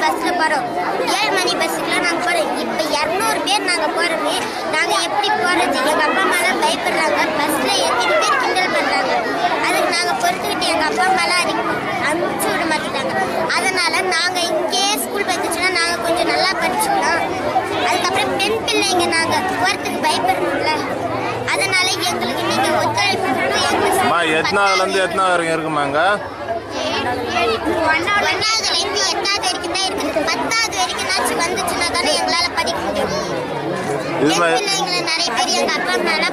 பஸ்ஸில் போகிறோம் ஏழு மணி பஸ்ஸுக்குலாம் நாங்கள் போகிறோம் இப்போ இரநூறு பேர் நாங்கள் போகிறோமே நாங்கள் எப்படி போகிறது எங்கள் அப்பா அம்மாலாம் பயப்படுறாங்க பஸ்ஸில் எத்தனை பேர் கிண்டல் பண்ணுறாங்க அதுக்கு நாங்கள் பொறுத்துக்கிட்டு எங்கள் அப்பா அம்மாலாம் அதுக்கு அனுப்பிச்சு விட மாட்டேங்கிறாங்க அதனால் நாங்கள் இங்கேயே ஸ்கூல் வந்துச்சுன்னா நாங்கள் கொஞ்சம் நல்லா படிச்சுக்கலாம் அதுக்கப்புறம் பெண் பிள்ளைங்க நாங்கள் போகிறதுக்கு பயப்படணும்ல அதனால எங்களுக்கு நீங்கள் ஒத்துழைப்பு கொடுத்து எங்களுக்கு அம்மா எத்தனாவதுலேருந்து எத்தனாவது வரைக்கும் இருக்குமாங்க ஒன்னாவதுல இருந்து எட்டாவது வரைக்கும் தான் இருக்குது பத்தாவது வரைக்கும்னாச்சும் வந்துச்சுன்னா தானே எங்களால படிக்க முடியும் இது பெண் மாதிரி பிள்ளைங்களை நிறைய பேர் எங்க அப்பா அம்மால